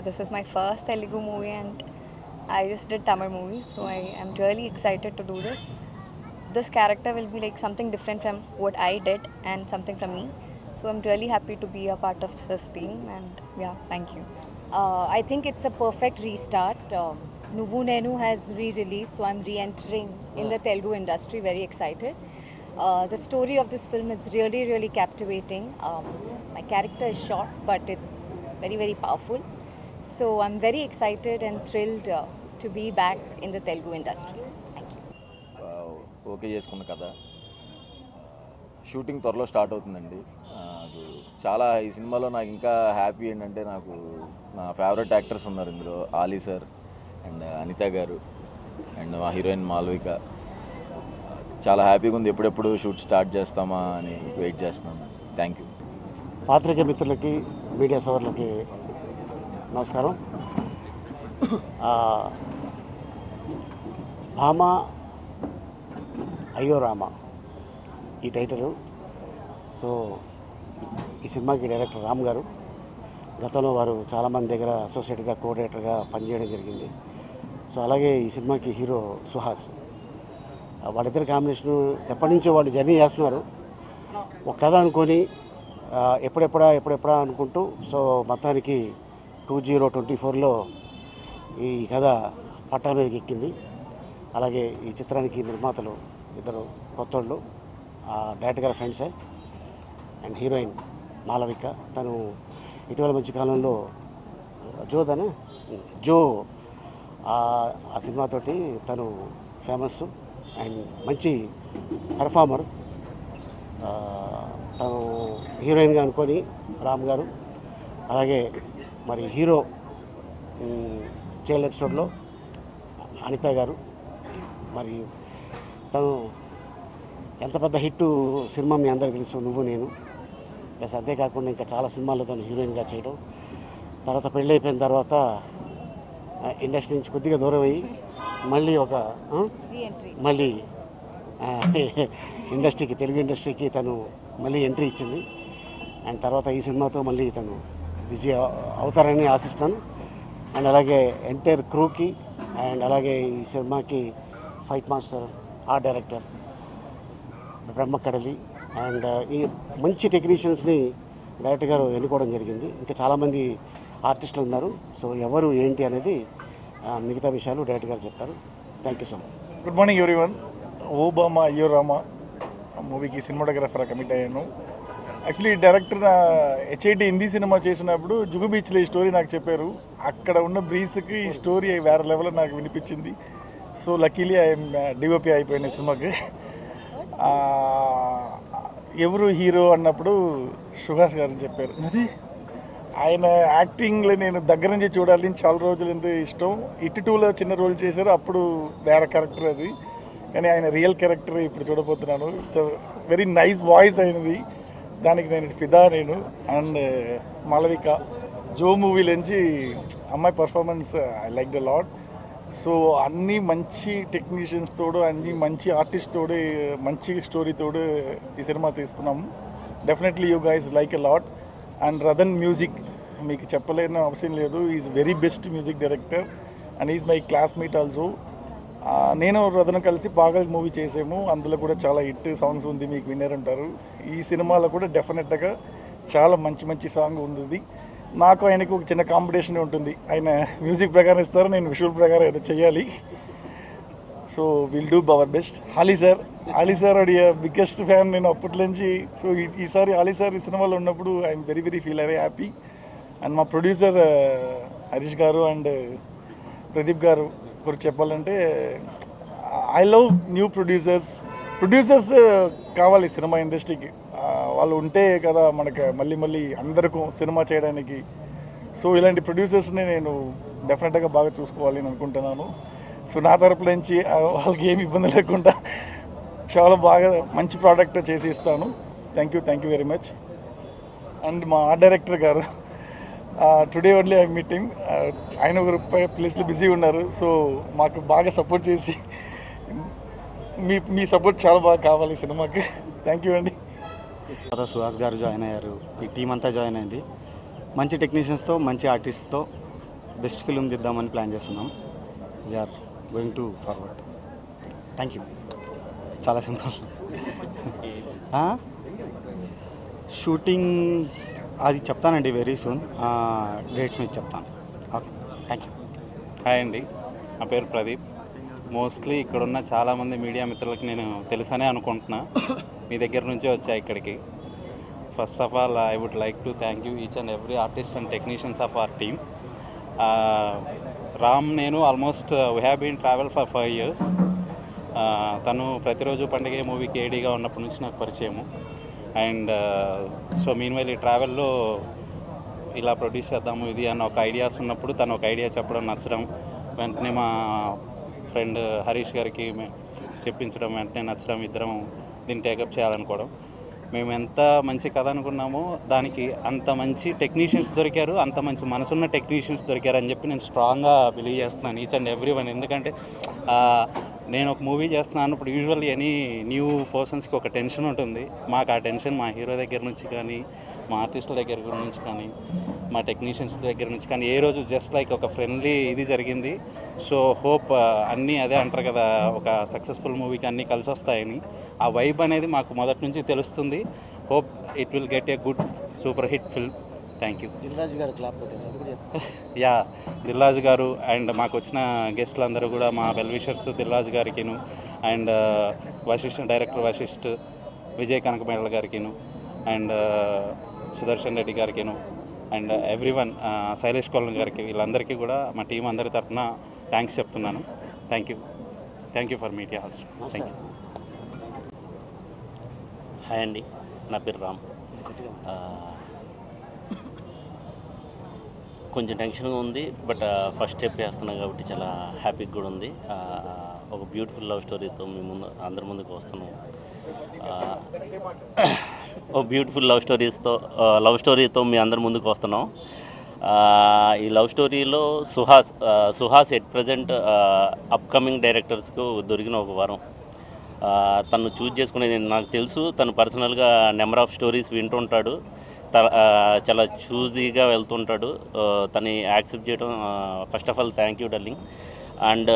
this is my first Telugu movie and I just did Tamil movies, so I am really excited to do this. This character will be like something different from what I did and something from me. So I'm really happy to be a part of this team and yeah, thank you. Uh, I think it's a perfect restart. Um, Nuvu Nenu has re-released, so I'm re-entering in the Telugu industry. Very excited. Uh, the story of this film is really, really captivating. Um, my character is short, but it's very, very powerful. So I'm very excited and thrilled uh, to be back in the Telugu industry. Thank you. Okay చేసుకున్న కథ shooting త్వరలో start అవుతుందండి నాకు చాలా ఈ సినిమాలో నాకు ఇంకా హ్యాపీ ఏంటంటే నాకు నా ఫేవరెట్ యాక్టర్స్ ఉన్నారు ఇందులో ఆలీ సార్ అండ్ అనిత గారు అండ్ మా హీరోయిన్ మాల్విక చాలా హ్యాపీగా ఉంది ఎప్పుడెప్పుడు షూట్ స్టార్ట్ చేస్తామా అని వెయిట్ చేస్తున్నాను థ్యాంక్ యూ పాత్రిక మిత్రులకి మీడియా సోదరులకి నమస్కారం ఆ, భామ అయ్యో రామ ఈ టైటిల్ సో ఈ సినిమాకి డైరెక్టర్ రామ్ గారు గతంలో వారు చాలామంది దగ్గర అసోసియేట్గా కో డైరెక్టర్గా పనిచేయడం జరిగింది సో అలాగే ఈ సినిమాకి హీరో సుహాస్ ఆ, వాళ్ళిద్దరి కాంబినేషన్ ఎప్పటి నుంచో వాళ్ళు జర్నీ చేస్తున్నారు ఒక కథ అనుకొని ఆ, ఎప్పుడెప్పుడా ఎప్పుడెప్పుడా అనుకుంటూ సో మొత్తానికి టూ జీరో ట్వంటీ ఫోర్లో ఈ కథ పట్టాల మీదకి ఎక్కింది అలాగే ఈ చిత్రానికి నిర్మాతలు ఇద్దరు కొత్తోళ్ళు డైరెక్టర్ గారి ఫ్రెండ్సే అండ్ హీరోయిన్ మాలవిక తను ఇటీవల మంచి కాలంలో జోదనా జో ఆ ఆ సినిమాతోటి తను ఫేమస్ అండ్ మంచి పెర్ఫార్మర్ ఆ, తను హీరోయిన్గా అనుకొని రామ్ గారు అలాగే మరి హీరో చైల్డ్ ఎపిసోడ్లో అనిత గారు మరి తను ఎంత పెద్ద హిట్ సినిమా మీ అందరికీ తెలుసు నువ్వు నేను ప్లస్ అంతేకాకుండా ఇంకా చాలా సినిమాల్లో తను హీరోయిన్గా చేయడం తర్వాత పెళ్ళి అయిపోయిన తర్వాత ఆ, ఇండస్ట్రీ నుంచి కొద్దిగా దూరం అయ్యి మళ్ళీ ఒక ఆ? Re-entry. మళ్ళీ ఆ, ఇండస్ట్రీకి తెలుగు ఇండస్ట్రీకి తను మళ్ళీ ఎంట్రీ ఇచ్చింది అండ్ తర్వాత ఈ సినిమాతో మళ్ళీ తను బిజీ అవ- అవుతారని ఆశిస్తాను అండ్ అలాగే ఎంటైర్ క్రూకి అండ్ అలాగే ఈ సినిమాకి fight master art director Brahma Kadali and ఈ మంచి టెక్నీషియన్స్ని డైరెక్టర్ గారు ఎన్నుకోవడం జరిగింది ఇంకా చాలామంది ఆర్టిస్టులు ఉన్నారు సో ఎవరు ఏంటి అనేది ఆ, మిగతా విషయాలు డైరెక్టర్ గారు చెప్తారు thank you so much good morning everyone Obama అయ్యో రామా ఆ మూవీకి సినిమాటోగ్రఫర్ కమిట్ అయ్యాను యాక్చువల్లీ డైరెక్టర్ హెచ్ఐటి హిందీ సినిమా చేసినప్పుడు జుగు బీచ్లో ఈ స్టోరీ నాకు చెప్పారు అక్కడ ఉన్న బ్రీస్కి ఈ స్టోరీ వేరే లెవెల్లో నాకు వినిపించింది సో లక్కీలీ ఐఎమ్ డిఓపి అయిపోయిన ఈ సినిమాకి ఆ, ఎవరు హీరో అన్నప్పుడు సుహాస్ గారు చెప్పారు అది ఆయన యాక్టింగ్లో నేను దగ్గర నుంచి చూడాలి అని చాలా రోజులు ఎంత ఇష్టం ఇటు టూలో చిన్న రోల్ చేశారు అప్పుడు వేరే క్యారెక్టర్ అది కానీ ఆయన రియల్ క్యారెక్టర్ ఇప్పుడు చూడబోతున్నాను సో వెరీ నైస్ వాయిస్ అయినది దానికి నేను ఫిదా నేను అండ్ మాలవిక జో మూవీ నుంచి అమ్మాయి performance I like the lot so అన్ని మంచి టెక్నీషియన్స్ తోడు అన్ని మంచి ఆర్టిస్ట్ తోడు మంచి స్టోరీ తోడు ఈ సినిమా తీస్తున్నాము definitely you guys like a lot and Radhan music మీకు చెప్పలేని అవసరం లేదు is very best music director and is my classmate also నేను రదన్ కలిసి పాగల్ మూవీ చేసాము అందులో కూడా చాలా హిట్ సాంగ్స్ ఉంది మీకు విన్నారంటారు ఈ సినిమాలో కూడా డెఫినెట్గా చాలా మంచి మంచి సాంగ్ ఉంది నాకు ఆయనకు ఒక చిన్న కాంపిటీషన్ ఉంటుంది ఆయన మ్యూజిక్ ప్రకారం ఇస్తారు నేను విజువల్ ప్రకారం ఏదో చేయాలి so will do our best హాలీ సార్ హాలీ సార్ అడి బిగ్గెస్ట్ ఫ్యాన్ నేను అప్పటి నుంచి సో ఈ- ఈసారి హాలీ సార్ ఈ సినిమాలో ఉన్నప్పుడు I'm very very feel very happy and మా ప్రొడ్యూసర్ హరీష్ గారు అండ్ ప్రదీప్ గారు గురించి చెప్పాలంటే I love new producers producers కావాలి సినిమా ఇండస్ట్రీకి ఆ, వాళ్ళు ఉంటే కదా మనకి మళ్ళీ మళ్ళీ అందరికీ సినిమా చేయడానికి సో ఇలాంటి ప్రొడ్యూసర్స్ని నేను డెఫినెట్గా బాగా చూసుకోవాలి అని అనుకుంటున్నాను సో నా తరపు నుంచి ఆ, వాళ్ళకి ఏమి ఇబ్బంది లేకుండా చాలా బాగా మంచి ప్రోడక్ట్ చేసి ఇస్తాను thank you thank you very much and మా ఆర్ట్ డైరెక్టర్ గారు టుడే ఓన్లీ ఐ మీటింగ్ ఆయన ఒక ప్లేస్లో బిజీ ఉన్నారు సో మాకు బాగా సపోర్ట్ చేసి మీ మీ సపోర్ట్ చాలా బాగా కావాలి ఈ సినిమాకి థ్యాంక్ యూ అండి తర్వాత సుహాస్ గారు జాయిన్ అయ్యారు ఈ టీం అంతా జాయిన్ అయింది మంచి టెక్నీషియన్స్తో మంచి ఆర్టిస్ట్తో బెస్ట్ ఫిల్మ్ తీద్దామని ప్లాన్ చేస్తున్నాం we are going to forward thank you చాలా సింపుల్ షూటింగ్ అది చెప్తానండి వెరీ సూన్ డేట్స్ మీకు చెప్తాను ఓకే థ్యాంక్ యూ హాయ్ అండి నా పేరు ప్రదీప్ మోస్ట్లీ ఇక్కడున్న చాలామంది మీడియా మిత్రులకు నేను తెలుసనే అనుకుంటున్నా మీ దగ్గర నుంచే వచ్చా ఇక్కడికి first of all I would like to thank you each and every artist and technicians of our team Ram నేను almost we have been travel for five years తను ప్రతిరోజు పండుగ మూవీకి ఏడీగా ఉన్నప్పటి నుంచి నాకు పరిచయము అండ్ సో మీన్ వైల్ ఈ ట్రావెల్లో ఇలా ప్రొడ్యూస్ చేద్దాము ఇది అన్న ఒక ఐడియాస్ ఉన్నప్పుడు తను ఒక ఐడియా చెప్పడం నచ్చడం వెంటనే మా ఫ్రెండ్ హరీష్ గారికి మే- చెప్పించడం వెంటనే నచ్చడం ఇద్దరం దీన్ని టేకప్ చేయాలనుకోవడం మేము ఎంత మంచి కథ అనుకున్నామో దానికి అంత మంచి టెక్నీషియన్స్ దొరికారు అంత మంచి మనసున్న టెక్నీషియన్స్ దొరికారు అని చెప్పి నేను స్ట్రాంగ్గా బిలీవ్ చేస్తున్నాను ఈచ్ అండ్ ఎవ్రీ వన్ ఎందుకంటే ఆ, నేను ఒక మూవీ చేస్తున్నాను ఇప్పుడు యూజువల్లీ ఎనీ న్యూ పర్సన్స్కి ఒక టెన్షన్ ఉంటుంది మాకు ఆ టెన్షన్ మా హీరో దగ్గర నుంచి కానీ మా ఆర్టిస్టుల దగ్గర నుంచి కానీ మా టెక్నీషియన్స్ దగ్గర నుంచి కానీ ఏ రోజు జస్ట్ లైక్ ఒక ఫ్రెండ్లీ ఇది జరిగింది సో హోప్ అన్నీ అదే అంటారు కదా ఒక సక్సెస్ఫుల్ మూవీకి అన్నీ కలిసి వస్తాయని ఆ వైబ్ అనేది మాకు మొదటి నుంచి తెలుస్తుంది hope it will get a good super hit film thank you Dil Raju గారు క్లాప్ కొట్టారు అది కూడా చెప్పండి. యా దిల్రాజ్ గారు అండ్ మాకు వచ్చిన గెస్ట్లు అందరూ కూడా మా వెల్విషర్స్ దిల్రాజ్ గారికిను అండ్ వశిష్ఠ డైరెక్టర్ వశిష్ఠ్ విజయ్ కనకమేళ గారికిను అండ్ సుదర్శన్ రెడ్డి గారికిను and every one Shailesh Kollam గారికి వీళ్ళందరికీ కూడా మా టీం అందరి తరఫున థ్యాంక్స్ చెప్తున్నాను thank you thank you for media also thank you hi అండి నా పేరు రామ్ ఆ, కొంచెం టెన్షన్గా ఉంది బట్ ఫస్ట్ స్టెప్ వేస్తున్నాం కాబట్టి చాలా హ్యాపీగా కూడా ఉంది ఆ, ఒక బ్యూటిఫుల్ లవ్ స్టోరీతో మీ ముందు అందరి ముందుకు వస్తున్నాం ఆ, ఒక బ్యూటిఫుల్ లవ్ స్టోరీస్తో లవ్ స్టోరీతో మీ అందరి ముందుకు వస్తున్నాం ఆ, ఈ లవ్ స్టోరీలో సుహాస్ ఆ, సుహాస్ ఎట్ ప్రజెంట్ అప్కమింగ్ డైరెక్టర్స్కు దొరికిన ఒక వరం ఆ, తను చూజ్ చేసుకునేది నాకు తెలుసు తను పర్సనల్గా నెంబర్ ఆఫ్ స్టోరీస్ వింటుంటాడు త- ఆ, చాలా చూజీగా వెళ్తుంటాడు ఆ, తను యాక్సెప్ట్ చేయడం first of all thank you darling and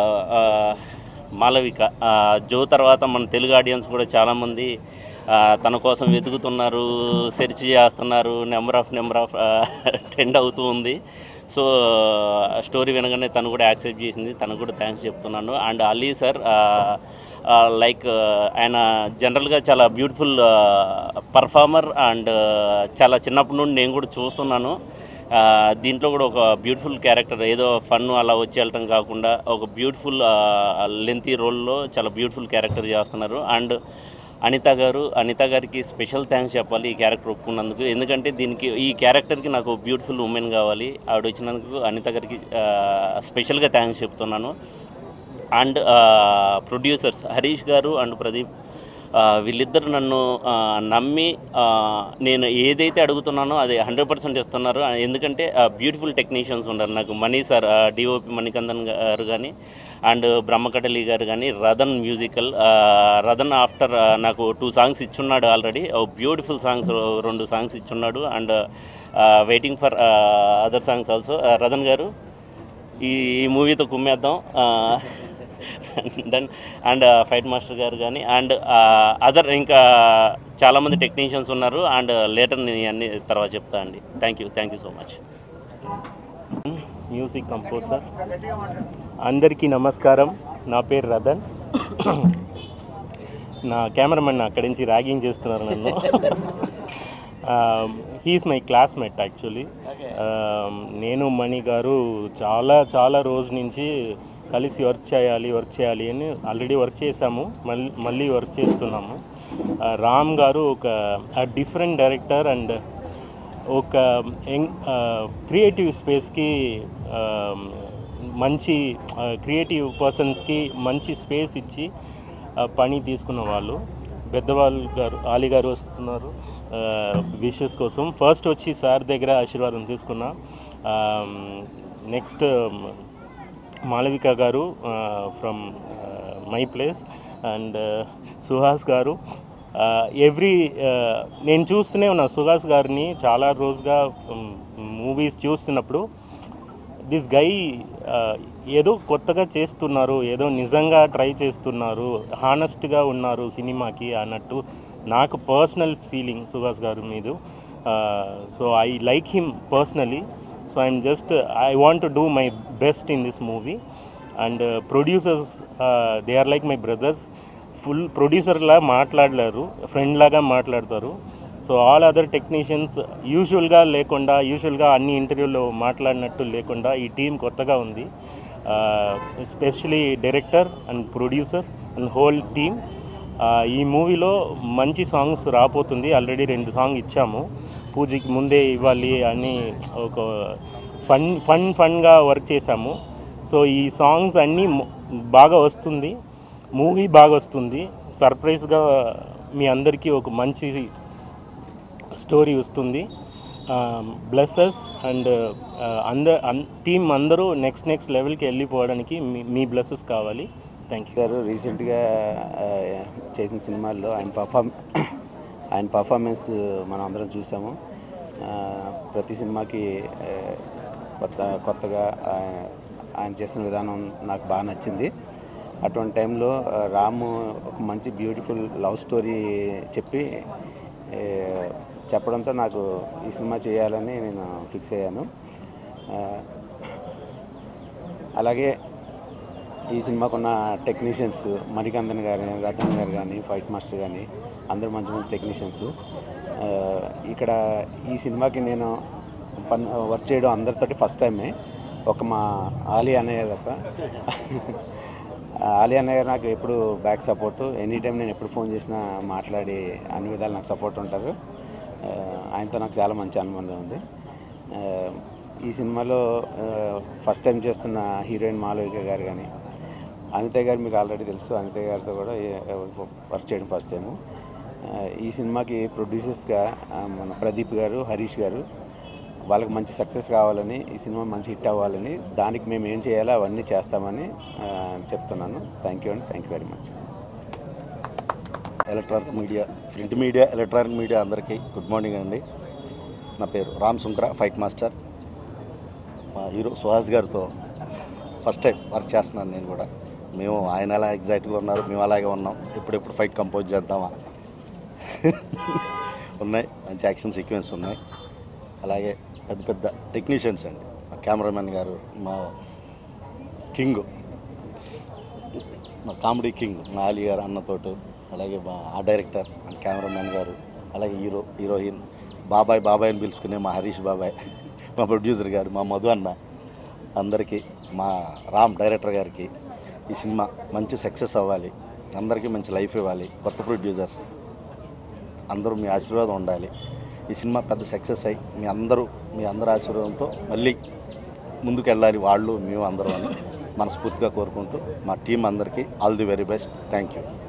Malavika ఆ, జో తర్వాత మన తెలుగు ఆడియన్స్ కూడా చాలామంది ఆ, తన కోసం వెతుకుతున్నారు సెర్చ్ చేస్తున్నారు number of number of trend అవుతూ ఉంది సో స్టోరీ వినగానే తను కూడా యాక్సెప్ట్ చేసింది తను కూడా థ్యాంక్స్ చెప్తున్నాను అండ్ అలీ సార్ లైక్ ఆయన జనరల్గా చాలా బ్యూటిఫుల్ పర్ఫార్మర్ అండ్ చాలా చిన్నప్పటి నుండి నేను కూడా చూస్తున్నాను ఆ, దీంట్లో కూడా ఒక బ్యూటిఫుల్ క్యారెక్టర్ ఏదో ఫన్ అలా వచ్చి వెళ్ళటం కాకుండా ఒక బ్యూటిఫుల్ లెంతీ రోల్లో చాలా బ్యూటిఫుల్ క్యారెక్టర్ చేస్తున్నారు అండ్ అనిత గారు అనిత గారికి స్పెషల్ థ్యాంక్స్ చెప్పాలి ఈ క్యారెక్టర్ ఒప్పుకున్నందుకు ఎందుకంటే దీనికి ఈ క్యారెక్టర్కి నాకు బ్యూటిఫుల్ ఉమెన్ కావాలి ఆవిడ వచ్చినందుకు అనిత గారికి స్పెషల్గా థ్యాంక్స్ చెప్తున్నాను అండ్ ప్రొడ్యూసర్స్ హరీష్ గారు అండ్ ప్రదీప్ ఆ, వీళ్ళిద్దరు నన్ను ఆ, నమ్మి ఆ, నేను ఏదైతే అడుగుతున్నానో అది హండ్రెడ్ పర్సెంట్ ఇస్తున్నారు ఆ, ఎందుకంటే బ్యూటిఫుల్ టెక్నీషియన్స్ ఉన్నారు నాకు మణి సార్ డిఓపి మణికందన్ గారు కానీ అండ్ బ్రహ్మకటలి గారు కానీ రదన్ మ్యూజికల్ ఆ, రదన్ ఆఫ్టర్ ఆ, నాకు టూ సాంగ్స్ ఇచ్చున్నాడు ఆల్రెడీ బ్యూటిఫుల్ సాంగ్స్ రెండు సాంగ్స్ ఇచ్చున్నాడు and waiting for other songs also Radhan గారు ఈ ఈ మూవీతో కుమ్మేద్దాం దెన్ అండ్ ఫైట్ మాస్టర్ గారు కానీ అండ్ అదర్ ఇంకా చాలామంది టెక్నీషియన్స్ ఉన్నారు అండ్ లేటర్ నేను అన్ని తర్వాత చెప్తా అండి thank you thank you so much music composer అందరికీ నమస్కారం నా పేరు రదన్ నా కెమెరామెన్ అక్కడి నుంచి ర్యాగింగ్ చేస్తున్నారు నన్ను హీఈస్ మై క్లాస్మేట్ యాక్చువల్లీ నేను మణి గారు చాలా చాలా రోజు నుంచి కలిసి వర్క్ చేయాలి వర్క్ చేయాలి అని ఆల్రెడీ వర్క్ చేశాము మళ్ళీ మళ్ళీ వర్క్ చేస్తున్నాము ఆ, రామ్ గారు ఒక డిఫరెంట్ డైరెక్టర్ అండ్ ఒక యంగ్ క్రియేటివ్ స్పేస్కి మంచి క్రియేటివ్ పర్సన్స్కి మంచి స్పేస్ ఇచ్చి ఆ, పని తీసుకున్న వాళ్ళు పెద్దవాళ్ళు గారు ఆలి గారు వస్తున్నారు విషెస్ కోసం ఫస్ట్ వచ్చి సార్ దగ్గర ఆశీర్వాదం తీసుకున్నా నెక్స్ట్ మాలవిక గారు from my place and Suhas గారు ఎవ్రీ నేను చూస్తూనే ఉన్నా సుహాస్ గారిని చాలా రోజుగా మూవీస్ చూస్తున్నప్పుడు దిస్ గై ఏదో కొత్తగా చేస్తున్నారు ఏదో నిజంగా ట్రై చేస్తున్నారు హానెస్ట్గా ఉన్నారు సినిమాకి అన్నట్టు నాకు పర్సనల్ ఫీలింగ్ సుహాస్ గారు మీద so I like him personally so I'm just I want to do my best in this movie and producers they are like my brothers full ప్రొడ్యూసర్లా మాట్లాడలేరు ఫ్రెండ్ లాగా మాట్లాడతారు సో ఆల్ అదర్ టెక్నీషియన్స్ యూజువల్గా లేకుండా యూజువల్గా అన్ని ఇంటర్వ్యూలో మాట్లాడినట్టు లేకుండా ఈ టీం కొత్తగా ఉంది especially director and producer and whole team ఈ మూవీలో మంచి సాంగ్స్ రాబోతుంది ఆల్రెడీ రెండు సాంగ్ ఇచ్చాము పూజకి ముందే ఇవ్వాలి అని ఒక ఫన్ ఫన్ ఫన్గా వర్క్ చేశాము సో ఈ సాంగ్స్ అన్నీ మ- బాగా వస్తుంది మూవీ బాగా వస్తుంది సర్ప్రైజ్గా మీ అందరికీ ఒక మంచి స్టోరీ వస్తుంది బ్లెస్సెస్ అండ్ అంద టీం అందరూ నెక్స్ట్ నెక్స్ట్ లెవెల్కి వెళ్ళిపోవడానికి మీ మీ బ్లెస్సెస్ కావాలి థ్యాంక్ యూ గారు రీసెంట్గా ఆ, చేసిన సినిమాల్లో ఆయన పర్ఫార్మ్ ఆయన పర్ఫార్మెన్స్ మనం అందరం చూసాము ఆ, ప్రతి సినిమాకి ఆ, కొత్త కొత్తగా ఆ, ఆయన చేసిన విధానం నాకు బాగా నచ్చింది అటువంటి టైంలో ఆ, రాము ఒక మంచి బ్యూటిఫుల్ లవ్ స్టోరీ చెప్పి ఏ, చెప్పడంతో నాకు ఈ సినిమా చేయాలని నేను ఫిక్స్ అయ్యాను ఆ, అలాగే ఈ సినిమాకున్న టెక్నీషియన్స్ మణికందన్ గారు రతన్ గారు కానీ ఫైట్ మాస్టర్ కానీ అందరూ మంచి మంచి టెక్నీషియన్స్ ఇక్కడ ఈ సినిమాకి నేను పన్ వర్క్ చేయడం అందరితోటి ఫస్ట్ టైమే ఒక మా ఆలీ అన్నయ్య తప్ప ఆలీ అన్నయ్య గారు నాకు ఎప్పుడు బ్యాక్ సపోర్టు ఎనీ టైం నేను ఎప్పుడు ఫోన్ చేసినా మాట్లాడి అన్ని విధాలు నాకు సపోర్ట్ ఉంటారు ఆ, ఆయనతో నాకు చాలా మంచి అనుబంధం ఉంది ఆ, ఈ సినిమాలో ఫస్ట్ టైం చేస్తున్న హీరోయిన్ మాలవిక గారు కానీ అనిత గారు మీకు ఆల్రెడీ తెలుసు అనిత గారితో కూడా ఏ- వర్క్ చేయడం ఫస్ట్ టైము ఆ, ఈ సినిమాకి ప్రొడ్యూసర్స్గా ఆ, మన ప్రదీప్ గారు హరీష్ గారు వాళ్ళకి మంచి సక్సెస్ కావాలని ఈ సినిమా మంచి హిట్ అవ్వాలని దానికి మేము ఏం చేయాలో అవన్నీ చేస్తామని ఆ, చెప్తున్నాను థ్యాంక్ యూ అండి thank you very much electronic media print media electronic media అందరికీ గుడ్ మార్నింగ్ అండి నా పేరు రామ్ సుంకర ఫైట్ మాస్టర్ మా హీరో సుహాస్ గారితో ఫస్ట్ టైం వర్క్ చేస్తున్నాను నేను కూడా మేము ఆయన ఎలా ఎగ్జైట్గా ఉన్నారు మేము అలాగే ఉన్నాం ఎప్పుడెప్పుడు ఫైట్ కంపోజ్ చేద్దామా ఉన్నాయి మంచి యాక్షన్ సీక్వెన్స్ ఉన్నాయి అలాగే పెద్ద పెద్ద టెక్నీషియన్స్ అండి మా కెమెరామెన్ గారు మా కింగ్ మా కామెడీ కింగ్ మా ఆలీ గారు అన్నతోటి అలాగే మా ఆ డైరెక్టర్ మా కెమెరామెన్ గారు అలాగే హీరో హీరోయిన్ బాబాయ్ బాబాయ్ అని పిలుచుకునే మా హరీష్ బాబాయ్ మా ప్రొడ్యూసర్ గారు మా మధు అన్న అందరికీ మా రామ్ డైరెక్టర్ గారికి ఈ సినిమా మంచి సక్సెస్ అవ్వాలి అందరికీ మంచి లైఫ్ ఇవ్వాలి కొత్త ప్రొడ్యూసర్స్ అందరూ మీ ఆశీర్వాదం ఉండాలి ఈ సినిమా పెద్ద సక్సెస్ అయ్యి మీ అందరూ మీ అందరి ఆశీర్వాదంతో మళ్ళీ ముందుకు వెళ్ళాలి వాళ్ళు మేము అందరం అని మనస్ఫూర్తిగా కోరుకుంటూ మా టీం అందరికీ all the very best thank you